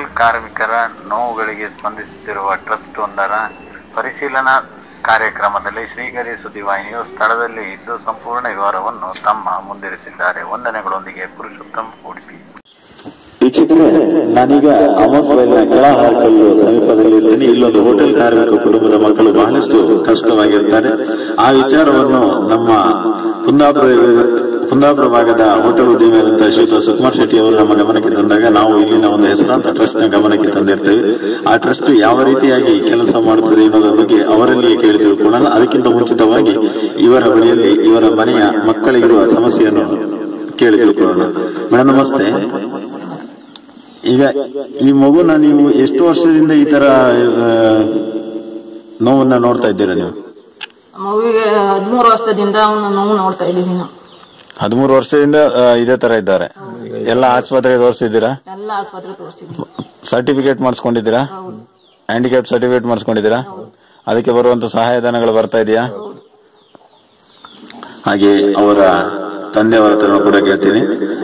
ಕಾರ್ಮಿಕರ ನೋವುಗಳಿಗೆ ಸ್ಪಂದಿಸುತ್ತಿರುವ ಟ್ರಸ್ಟ್ ಒಂದರ ಪರಿಶೀಲನಾ ಕಾರ್ಯಕ್ರಮದಲ್ಲಿ ಶ್ರೀಗರಿ ಸುದ್ದಿವಾಹಿನಿಯು ಸ್ಥಳದಲ್ಲಿ ಇದ್ದು ಸಂಪೂರ್ಣ ವಿವರವನ್ನು ತಮ್ಮ ಮುಂದಿರಿಸಿದ್ದಾರೆ ವಂದನೆಗಳೊಂದಿಗೆ ಪುರುಷೋತ್ತಮ್ ಉಡುಪಿ ವೀಕ್ಷಕರೇ ನಾನೀಗ ಅಮೋಸ್ ವೈಲ್ನ ಕೆಳಹಾರ್ಕಲ್ಲು ಸಮೀಪದಲ್ಲಿ ಇರ್ತೇನೆ ಇಲ್ಲೊಂದು ಹೋಟೆಲ್ ಕಾರ್ಮಿಕ ಕುಟುಂಬದ ಮಕ್ಕಳು ಬಹಳಷ್ಟು ಕಷ್ಟವಾಗಿರ್ತಾರೆ ಆ ವಿಚಾರವನ್ನು ನಮ್ಮ ಕುಂದಾಪುರ ಕುಂದಾಪುರ ಭಾಗದ ಹೋಟೆಲ್ ಉದ್ಯಮಿಯಾದಂತಹ ಶ್ರೀಯುತ ಸುಕುಮಾರ್ ಶೆಟ್ಟಿ ಅವರು ನಮ್ಮ ಗಮನಕ್ಕೆ ತಂದಾಗ ನಾವು ಇಲ್ಲಿನ ಒಂದು ಹೆಸರಾಂತ ಟ್ರಸ್ಟ್ ನ ಗಮನಕ್ಕೆ ತಂದಿರ್ತೇವೆ ಆ ಟ್ರಸ್ಟ್ ಯಾವ ರೀತಿಯಾಗಿ ಕೆಲಸ ಮಾಡುತ್ತದೆ ಅನ್ನೋದರ ಬಗ್ಗೆ ಅವರಲ್ಲಿಯೇ ಕೇಳಿ ತಿಳ್ಕೊಳ್ಳೋಣ ಅದಕ್ಕಿಂತ ಮುಂಚಿತವಾಗಿ ಇವರ ಬಳಿಯಲ್ಲಿ ಇವರ ಮನೆಯ ಮಕ್ಕಳಿಗಿರುವ ಸಮಸ್ಯೆಯನ್ನು ಕೇಳಿ ತಿಳ್ಕೊಳ್ಳೋಣ ಮೇಡಮ್ ನಮಸ್ತೆ ಈಗ ಈ ಮಗುನ ನೀವು ಎಷ್ಟು ವರ್ಷದಿಂದ ಈ ತರ ಆ, ನೋವನ್ನ ನೋಡ್ತಾ ಇದ್ದೀರಾ ನೀವು ಮಗುವಿಗೆ ಹದಿಮೂರು ವರ್ಷದಿಂದ ಅವನ ನೋವು ನೋಡ್ತಾ ಇದ್ದೀವಿ ನಾವು ಹದಿಮೂರು ವರ್ಷದಿಂದ ಆ, ಇದೇ ತರ ಇದ್ದಾರೆ ಎಲ್ಲ ಆಸ್ಪತ್ರೆಗೆ ತೋರಿಸಿದ್ದೀರಾ ಎಲ್ಲ ಆಸ್ಪತ್ರೆ ತೋರಿಸಿದ್ವಿ ಸರ್ಟಿಫಿಕೇಟ್ ಮಾಡಿಸ್ಕೊಂಡಿದ್ದೀರಾ ಹ್ಯಾಂಡಿಕ್ಯಾಪ್ ಸರ್ಟಿಫಿಕೇಟ್ ಮಾಡಿಸ್ಕೊಂಡಿದ್ದೀರಾ ಅದಕ್ಕೆ ಬರುವಂತ ಸಹಾಯಧನಗಳು ಬರ್ತಾ ಇದೆಯಾ ಹಾಗೆ ಅವರ ತಂದೆಯವರ ಹತ್ರ ಕೂಡ ಕೇಳ್ತೀನಿ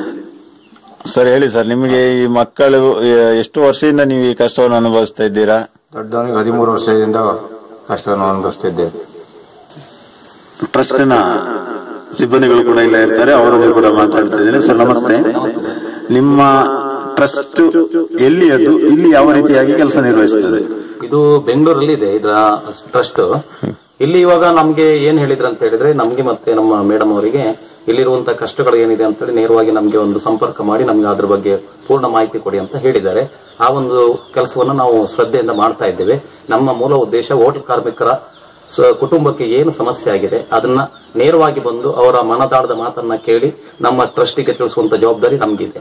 ಸರ್ ಹೇಳಿ ಸರ್ ನಿಮಗೆ ಈ ಮಕ್ಕಳು ಎ- ಎಷ್ಟು ವರ್ಷದಿಂದ ನೀವು ಈ ಕಷ್ಟವನ್ನು ಅನುಭವಿಸ್ತಾ ಇದ್ದೀರಾ ದೊಡ್ಡವನಿಗೆ ಹದಿಮೂರು ವರ್ಷದಿಂದ ಕಷ್ಟವನ್ನು ಅನುಭವಿಸ್ತಿದ್ದೆ ಟ್ರಸ್ಟಿನ ಸಿಬ್ಬಂದಿಗಳು ಕೂಡ ಇಲ್ಲ ಇರ್ತಾರೆ ಅವರೊಂದಿಗೆ ಕೂಡ ಮಾತಾಡ್ತಾ ಇದ್ದೀನಿ ಸರ್ ನಮಸ್ತೆ ನಿಮ್ಮ ಟ್ರಸ್ಟ್ ಎಲ್ಲಿಯದ್ದು ಇಲ್ಲಿ ಯಾವ ರೀತಿಯಾಗಿ ಕೆಲಸ ನಿರ್ವಹಿಸುತ್ತದೆ ಇದು ಬೆಂಗಳೂರಲ್ಲಿ ಇದೆ ಇದರ ಟ್ರಸ್ಟ್ ಇಲ್ಲಿ ಇವಾಗ ನಮ್ಗೆ ಏನ್ ಹೇಳಿದ್ರು ಅಂತ ಹೇಳಿದ್ರೆ ನಮ್ಗೆ ಮತ್ತೆ ನಮ್ಮ ಮೇಡಮ್ ಅವರಿಗೆ ಇಲ್ಲಿರುವಂತ ಕಷ್ಟಗಳು ಏನಿದೆ ಅಂತ ಹೇಳಿ ನೇರವಾಗಿ ನಮ್ಗೆ ಒಂದು ಸಂಪರ್ಕ ಮಾಡಿ ನಮ್ಗೆ ಅದ್ರ ಬಗ್ಗೆ ಪೂರ್ಣ ಮಾಹಿತಿ ಕೊಡಿ ಅಂತ ಹೇಳಿದ್ದಾರೆ ಆ ಒಂದು ಕೆಲಸವನ್ನ ನಾವು ಶ್ರದ್ಧೆಯಿಂದ ಮಾಡ್ತಾ ಇದ್ದೇವೆ ನಮ್ಮ ಮೂಲ ಉದ್ದೇಶ ಹೋಟೆಲ್ ಕಾರ್ಮಿಕರ ಸ- ಕುಟುಂಬಕ್ಕೆ ಏನು ಸಮಸ್ಯೆ ಆಗಿದೆ ಅದನ್ನ ನೇರವಾಗಿ ಬಂದು ಅವರ ಮನದಾಳದ ಮಾತನ್ನ ಕೇಳಿ ನಮ್ಮ ಟ್ರಸ್ಟಿಗೆ ತಿಳಿಸುವಂತ ಜವಾಬ್ದಾರಿ ನಮ್ಗಿದೆ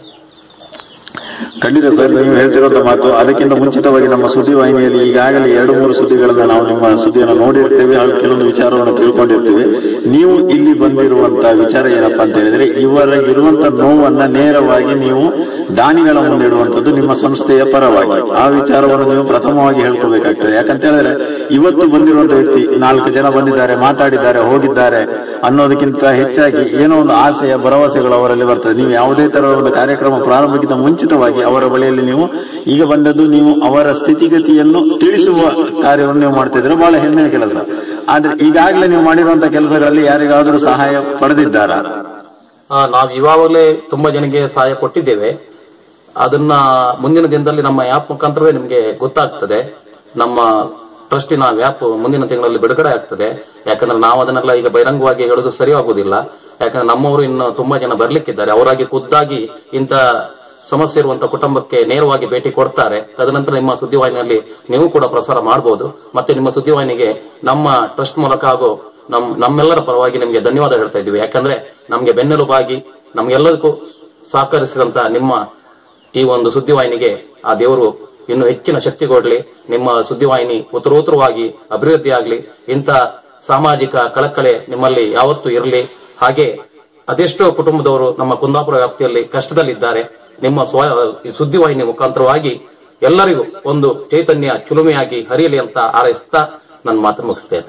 ಖಂಡಿತ ಸರ್ ನೀವು ಹೇಳ್ತಿರೋಂತ ಮಾತು ಅದಕ್ಕಿಂತ ಮುಂಚಿತವಾಗಿ ನಮ್ಮ ಸುದ್ದಿ ವಾಹಿನಿಯಲ್ಲಿ ಈಗಾಗಲೇ ಎರಡು ಮೂರು ಸುದ್ದಿಗಳನ್ನ ನಾವು ನಿಮ್ಮ ಸುದ್ದಿಯನ್ನು ನೋಡಿರ್ತೇವೆ ಹಾಗೂ ಕೆಲವೊಂದು ವಿಚಾರವನ್ನು ತಿಳ್ಕೊಂಡಿರ್ತೇವೆ ನೀವು ಇಲ್ಲಿ ಬಂದಿರುವಂತ ವಿಚಾರ ಏನಪ್ಪಾ ಅಂತ ಹೇಳಿದ್ರೆ ಇವರಿಗಿರುವಂತ ನೋವನ್ನ ನೇರವಾಗಿ ನೀವು ದಾನಿಗಳ ಮುಂದೆ ಇಡುವಂತದ್ದು ನಿಮ್ಮ ಸಂಸ್ಥೆಯ ಪರವಾಗಿ ಆ ವಿಚಾರವನ್ನು ನೀವು ಪ್ರಥಮವಾಗಿ ಹೇಳ್ಕೋಬೇಕಾಗ್ತದೆ ಯಾಕಂತ ಹೇಳಿದ್ರೆ ಇವತ್ತು ಬಂದಿರುವಂತ ವ್ಯಕ್ತಿ ನಾಲ್ಕು ಜನ ಬಂದಿದ್ದಾರೆ ಮಾತಾಡಿದ್ದಾರೆ ಹೋಗಿದ್ದಾರೆ ಅನ್ನೋದಕ್ಕಿಂತ ಹೆಚ್ಚಾಗಿ ಏನೋ ಒಂದು ಆಸೆಯ ಭರವಸೆಗಳು ಅವರಲ್ಲಿ ಬರ್ತದೆ ನೀವು ಯಾವುದೇ ತರಹದ ಒಂದು ಕಾರ್ಯಕ್ರಮ ಪ್ರಾರಂಭಕ್ಕಿಂತ ಮುಂಚಿತವಾಗಿ ಅವರ ಬಳಿಯಲ್ಲಿ ನೀವು ಈಗ ಬಂದದ್ದು ನೀವು ಅವರ ಸ್ಥಿತಿಗತಿಯನ್ನು ತಿಳಿಸುವ ಕಾರ್ಯವನ್ನು ನೀವು ಮಾಡ್ತಿದ್ರೆ ಬಹಳ ಹೆಮ್ಮೆಯ ಕೆಲಸ ಆದ್ರೆ ಈಗಾಗಲೇ ನೀವು ಮಾಡಿರುವಂತಹ ಕೆಲಸಗಳಲ್ಲಿ ಯಾರಿಗಾದ್ರೂ ಸಹಾಯ ಪಡೆದಿದ್ದಾರಾ ಆ, ನಾವು ಇವಾಗಲೇ ತುಂಬಾ ಜನಕ್ಕೆ ಸಹಾಯ ಕೊಟ್ಟಿದ್ದೇವೆ ಅದನ್ನ ಮುಂದಿನ ದಿನದಲ್ಲಿ ನಮ್ಮ ಆ್ಯಪ್ ಮುಖಾಂತರವೇ ನಿಮ್ಗೆ ಗೊತ್ತಾಗ್ತದೆ ನಮ್ಮ ಟ್ರಸ್ಟಿನ ವ್ಯಾಪ್ ಮುಂದಿನ ತಿಂಗಳಲ್ಲಿ ಬಿಡುಗಡೆ ಆಗ್ತದೆ ಯಾಕಂದ್ರೆ ನಾವು ಅದನ್ನೆಲ್ಲ ಈಗ ಬಹಿರಂಗವಾಗಿ ಹೇಳೋದು ಸರಿ ಆಗುದಿಲ್ಲ ಯಾಕಂದ್ರೆ ನಮ್ಮವರು ಇನ್ನು ತುಂಬಾ ಜನ ಬರ್ಲಿಕ್ಕಿದ್ದಾರೆ ಅವರಾಗಿ ಖುದ್ದಾಗಿ ಇಂತ ಸಮಸ್ಯೆ ಇರುವಂತ ಕುಟುಂಬಕ್ಕೆ ನೇರವಾಗಿ ಭೇಟಿ ಕೊಡ್ತಾರೆ ತದನಂತರ ನಿಮ್ಮ ಸುದ್ದಿವಾಹಿನಿಯಲ್ಲಿ ನೀವು ಕೂಡ ಪ್ರಸಾರ ಮಾಡಬಹುದು ಮತ್ತೆ ನಿಮ್ಮ ಸುದ್ದಿವಾಹಿನಿಗೆ ನಮ್ಮ ಟ್ರಸ್ಟ್ ಮೂಲಕ ಹಾಗೂ ನಮ್ ನಮ್ಮೆಲ್ಲರ ಪರವಾಗಿ ನಿಮ್ಗೆ ಧನ್ಯವಾದ ಹೇಳ್ತಾ ಇದ್ದೀವಿ ಯಾಕಂದ್ರೆ ನಮ್ಗೆ ಬೆನ್ನೆಲುಬಾಗಿ ನಮ್ಗೆಲ್ಲದಕ್ಕೂ ಸಹಕರಿಸಿದಂತ ನಿಮ್ಮ ಈ ಒಂದು ಸುದ್ದಿವಾಹಿನಿಗೆ ಆ ದೇವರು ಇನ್ನು ಹೆಚ್ಚಿನ ಶಕ್ತಿ ಕೊಡ್ಲಿ ನಿಮ್ಮ ಸುದ್ದಿವಾಹಿನಿ ಉತ್ತರೋತ್ತರವಾಗಿ ಅಭಿವೃದ್ಧಿ ಆಗ್ಲಿ ಇಂಥ ಸಾಮಾಜಿಕ ಕಳಕಳೆ ನಿಮ್ಮಲ್ಲಿ ಯಾವತ್ತೂ ಇರಲಿ ಹಾಗೆ ಅದೆಷ್ಟೋ ಕುಟುಂಬದವರು ನಮ್ಮ ಕುಂದಾಪುರ ವ್ಯಾಪ್ತಿಯಲ್ಲಿ ಕಷ್ಟದಲ್ಲಿದ್ದಾರೆ ನಿಮ್ಮ ಸ್ವ ಈ ಸುದ್ದಿವಾಹಿನಿ ಮುಖಾಂತರವಾಗಿ ಎಲ್ಲರಿಗೂ ಒಂದು ಚೈತನ್ಯ ಚುಲುಮೆಯಾಗಿ ಹರಿಯಲಿ ಅಂತ ಹಾರೈಸ್ತಾ ನನ್ನ ಮಾತು ಮುಗಿಸ್ತೇನೆ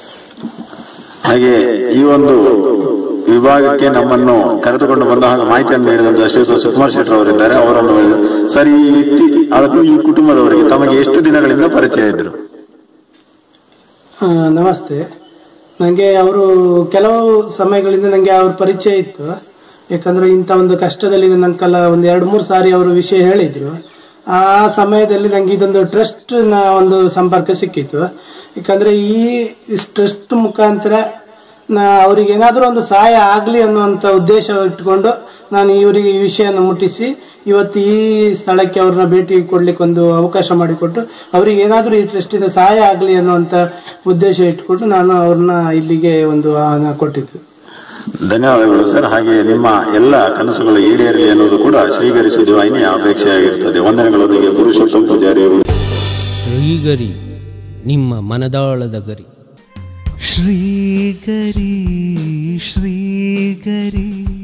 ಹಾಗೆ ಈ ಒಂದು ವಿಭಾಗಕ್ಕೆ ನಮ್ಮನ್ನು ಕರೆದುಕೊಂಡು ಬಂದ ಹಾಗೆ ಮಾಹಿತಿಯನ್ನು ನೀಡಿದಂತಹ ಶ್ರೀಯುತ ಸುಕುಮಾರ್ ಶೆಟ್ಟರ್ ಅವರಿದ್ದಾರೆ ಅವರನ್ನು ಸರಿ ಈ ವ್ಯಕ್ತಿ ಹಾಗೂ ಈ ಕುಟುಂಬದವರಿಗೆ ತಮಗೆ ಎಷ್ಟು ದಿನಗಳಿಂದ ಪರಿಚಯ ಇದ್ರು ಆ, ನಮಸ್ತೆ ನನಗೆ ಅವರು ಕೆಲವು ಸಮಯಗಳಿಂದ ನನಗೆ ಅವ್ರ ಪರಿಚಯ ಇತ್ತು ಯಾಕಂದ್ರೆ ಇಂಥ ಒಂದು ಕಷ್ಟದಲ್ಲಿ ನಂಗೆಲ್ಲ ಒಂದು ಎರಡು ಮೂರು ಸಾರಿ ಅವರು ವಿಷಯ ಹೇಳಿದ್ರು ಆ ಸಮಯದಲ್ಲಿ ನಂಗೆ ಇದೊಂದು ಟ್ರಸ್ಟ್ ನ ಒಂದು ಸಂಪರ್ಕ ಸಿಕ್ಕಿತ್ತು ಯಾಕಂದ್ರೆ ಈ ಟ್ರಸ್ಟ್ ಮುಖಾಂತರ ನಾ ಅವ್ರಿಗೆ ಏನಾದರೂ ಒಂದು ಸಹಾಯ ಆಗಲಿ ಅನ್ನುವಂಥ ಉದ್ದೇಶ ಇಟ್ಕೊಂಡು ನಾನು ಇವರಿಗೆ ಈ ವಿಷಯನ ಮುಟ್ಟಿಸಿ ಇವತ್ತು ಈ ಸ್ಥಳಕ್ಕೆ ಅವ್ರನ್ನ ಭೇಟಿ ಕೊಡ್ಲಿಕ್ಕೆ ಒಂದು ಅವಕಾಶ ಮಾಡಿಕೊಟ್ಟು ಅವರಿಗೆ ಏನಾದರೂ ಈ ಟ್ರಸ್ಟಿಂದ ಸಹಾಯ ಆಗಲಿ ಅನ್ನುವಂಥ ಉದ್ದೇಶ ಇಟ್ಕೊಂಡು ನಾನು ಅವ್ರನ್ನ ಇಲ್ಲಿಗೆ ಒಂದು ಆಹ್ವಾನ ಕೊಟ್ಟಿದ್ದು ಧನ್ಯವಾದಗಳು ಸರ್ ಹಾಗೆ ನಿಮ್ಮ ಎಲ್ಲ ಕನಸುಗಳು ಈಡೇರಲಿ ಅನ್ನೋದು ಕೂಡ ಶ್ರೀಗರಿ ಸುದ್ದಿವಾಹಿನಿಯ ಅಪೇಕ್ಷೆಯಾಗಿರುತ್ತದೆ ವಂದನೆಗಳೊಂದಿಗೆ ಪುರುಷೋತ್ತಮ ಪೂಜಾರಿ ಅವರು ಶ್ರೀಗರಿ ನಿಮ್ಮ ಮನದಾಳದ ಗರಿ श्रीगरी श्रीगरी